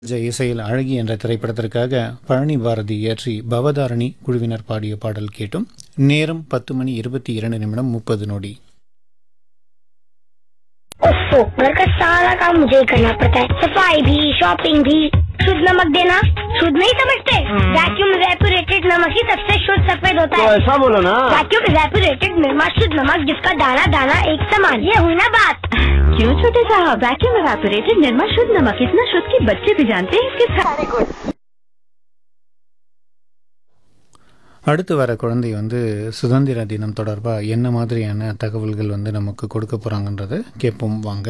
ஜெய இசையில் அழகி என்ற திரைப்படத்திற்காக பழனி பாரதி இயற்றி பவதாரணி குழுவினர் பாடிய பாடல் கேட்டும் நேரம் பத்து மணி இருபத்தி இரண்டு நிமிடம் मुप्पद नोडी ओफो घर का सारा काम मुझे ही करना पड़ता है सफाई भी शॉपिंग भी शुद्ध नमक देना शुद्ध नहीं समझते वैक्यूम रेपुरेटेड नमक ही सबसे शुद्ध सफेद होता तो है ऐसा बोलो ना वैक्यूम रेपुरेटेड निर्मा शुद्ध नमक जिसका दाना दाना एक समान ये हुई ना बात क्यों छोटे साहब वैक्यूम एवापोरेटेड निर्मा शुद्ध नमक इतना शुद्ध कि बच्चे भी जानते हैं इसके सारे गुण அடுத்து வர குழந்தை வந்து சுதந்திர தினம் தொடர்பாக என்ன மாதிரியான தகவல்கள் வந்து நமக்கு கொடுக்க போகிறாங்கன்றதை கேட்போம் வாங்க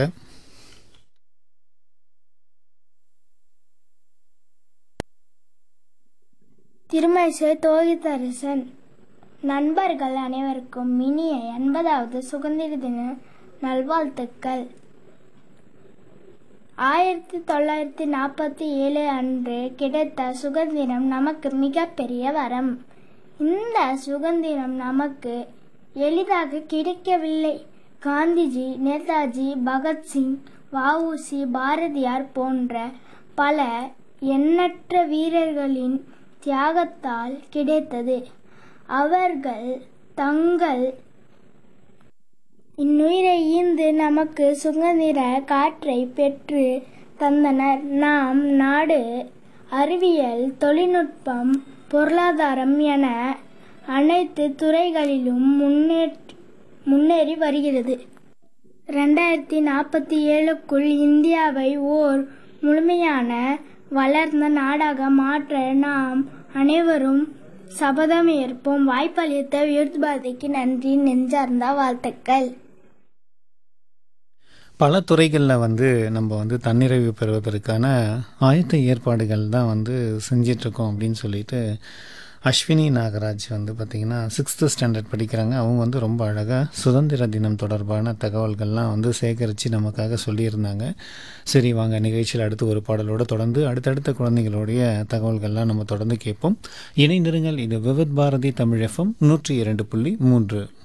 திருமேசை தோகிதரசன் நண்பர்கள் அனைவருக்கும் இனிய எண்பதாவது சுதந்திர தின நல்வாழ்த்துக்கள் ஆயிரத்தி தொள்ளாயிரத்தி நாற்பத்தி ஏழு அன்று கிடைத்த சுதந்திரம் நமக்கு மிகப்பெரிய வரம் இந்த சுதந்திரம் நமக்கு எளிதாக கிடைக்கவில்லை காந்திஜி நேதாஜி பகத்சிங் வஉசி பாரதியார் போன்ற பல எண்ணற்ற வீரர்களின் தியாகத்தால் கிடைத்தது அவர்கள் தங்கள் இன்னுயிரை ஈந்து நமக்கு சுதந்திர காற்றை பெற்று தந்தனர் நாம் நாடு அறிவியல் தொழில்நுட்பம் பொருளாதாரம் என அனைத்து துறைகளிலும் முன்னேற் முன்னேறி வருகிறது ரெண்டாயிரத்தி நாற்பத்தி ஏழுக்குள் இந்தியாவை ஓர் முழுமையான வளர்ந்த நாடாக மாற்ற நாம் அனைவரும் சபதம் ஏற்போம் வாய்ப்பளித்த யூத்பாதிக்கு நன்றி நெஞ்சார்ந்த வாழ்த்துக்கள் பல துறைகளில் வந்து நம்ம வந்து தன்னிறைவு பெறுவதற்கான ஆயத்த ஏற்பாடுகள் தான் வந்து செஞ்சிட்ருக்கோம் அப்படின்னு சொல்லிட்டு அஸ்வினி நாகராஜ் வந்து பார்த்திங்கன்னா சிக்ஸ்த்து ஸ்டாண்டர்ட் படிக்கிறாங்க அவங்க வந்து ரொம்ப அழகாக சுதந்திர தினம் தொடர்பான தகவல்கள்லாம் வந்து சேகரித்து நமக்காக சொல்லியிருந்தாங்க சரி வாங்க நிகழ்ச்சியில் அடுத்து ஒரு பாடலோடு தொடர்ந்து அடுத்தடுத்த குழந்தைகளுடைய தகவல்கள்லாம் நம்ம தொடர்ந்து கேட்போம் இணைந்திருங்கள் இது விவித் பாரதி தமிழ் எஃப்எம் நூற்றி இரண்டு புள்ளி மூன்று